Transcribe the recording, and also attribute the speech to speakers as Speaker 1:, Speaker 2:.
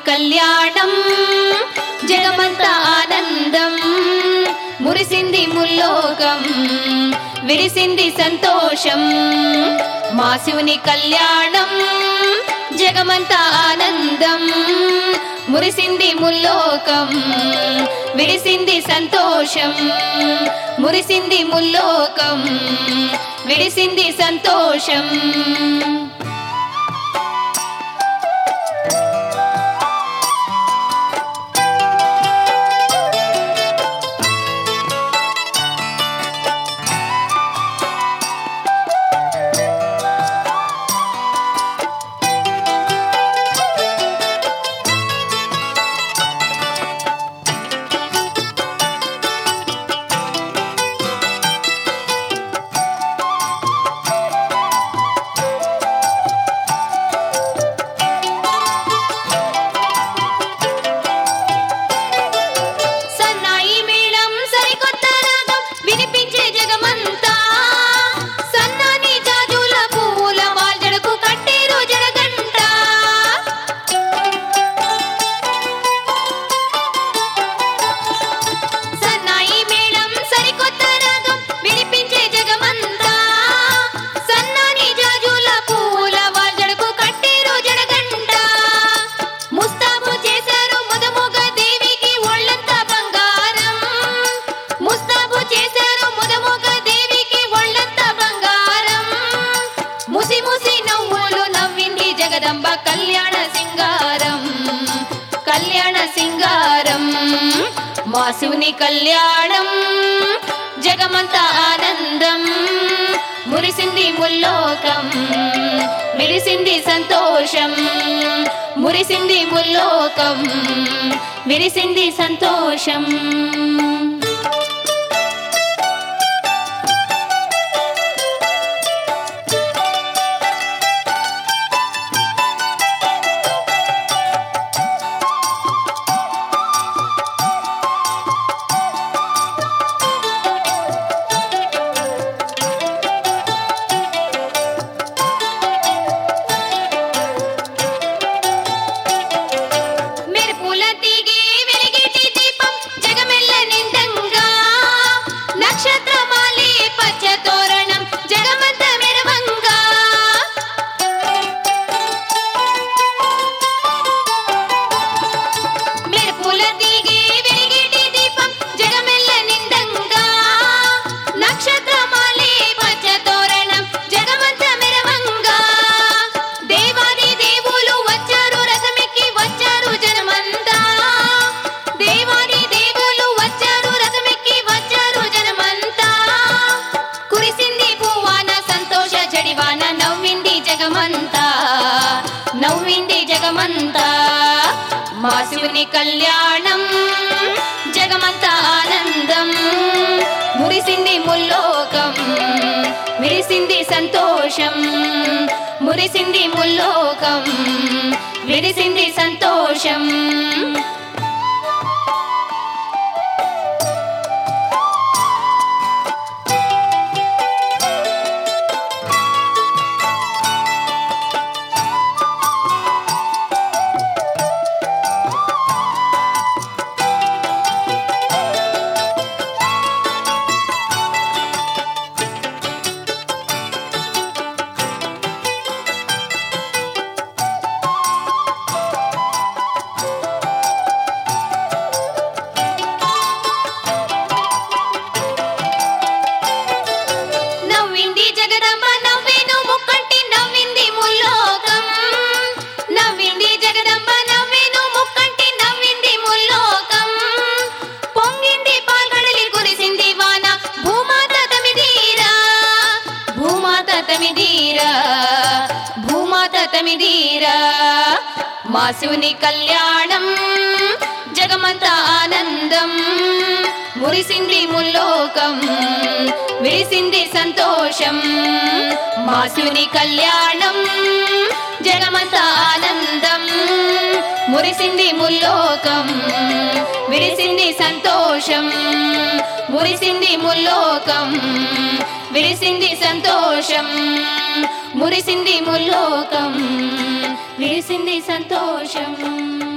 Speaker 1: కళ్యాణం జగమంత ఆనందం మురిసింది ముల్లోకం విరిసింది సంతోషం మా శివుని కళ్యాణం జగమంత ఆనందం మురిసింది ముల్లోకం విరిసింది సంతోషం మురిసింది ముల్లోకం విరిసింది సంతోషం సన్నాయి మేళం సరికొత్త రాగం వినిపించే జగమంతా సన్నాని జాజుల పూల వాల్జడకు కట్టేరు జడగంట సన్నాయి మేళం సరికొత్త రాగం వినిపించే జగమంతా సన్నాని జాజుల పూల వాల్జడకు కట్టేరు జడగంట ముస్తాబు చేశారు ముదముగ దేవికి ఒళ్ళంతా బంగారం ముస్తాబు చేశారు ముదముగ దేవికి ఒళ్ళంతా బంగారం ముసి ముసి నవ్వులు నవ్వింది జగదంబ కళ్యాణ సింగారం కళ్యాణ సింగారం మా శివుని కళ్యాణం జగమంత ఆనందం మురిసింది ముల్లోకం విరిసింది సంతోషం మురిసింది ముల్లోకం విరిసింది సంతోషం మెరుపుల తీగి వెలిగిటి దీపం జగమెల్ల నిండంగా నక్షత్రమాలి పచ్చ తోరణం జగమంత మెరవంగా మెరుపుల తీగి వెలిగిటి దీపం జగమెల్ల నిండంగా నక్షత్రమాలి పచ్చ తోరణం జగమంత మెరవంగా దేవాది దేవులు వచ్చారు రథమెక్కి వచ్చారు జనమంతా దేవాది దేవులు వచ్చారు రథమెక్కి వచ్చారు జనమంతా కురిసింది పువ్వాన సంతోష జడివాన నవ్వింది జగమంతా నవ్వింది జగమంతా మా శివుని కళ్యాణం జగమంతా ఆనందం మురిసింది ముల్లోకం విరిసింది సంతోషం మురిసింది ముల్లోకం విరిసింది సంతోషం నవ్వింది జగదంబ నవ్వేను ముక్కంటి నవ్వింది ముల్లోకం నవ్వింది జగదంబ నవ్వేను ముక్కంటి నవ్వింది ముల్లోకం పొంగింది పాల్గడలి కురిసింది వాన భూమాత తమిదీరా భూమాత తమిదీరా భూమాత తమిదీరా మా శివుని కళ్యాణం జగమంత ఆనందం మురిసింది ముల్లోకం విరిసింది సంతోషం మా శివుని కళ్యాణం జగమంత ఆనందం మురిసింది ముల్లోకం విరిసింది సంతోషం మురిసింది ముల్లోకం విరిసింది సంతోషం మురిసింది ముల్లోకం విరిసింది సంతోషం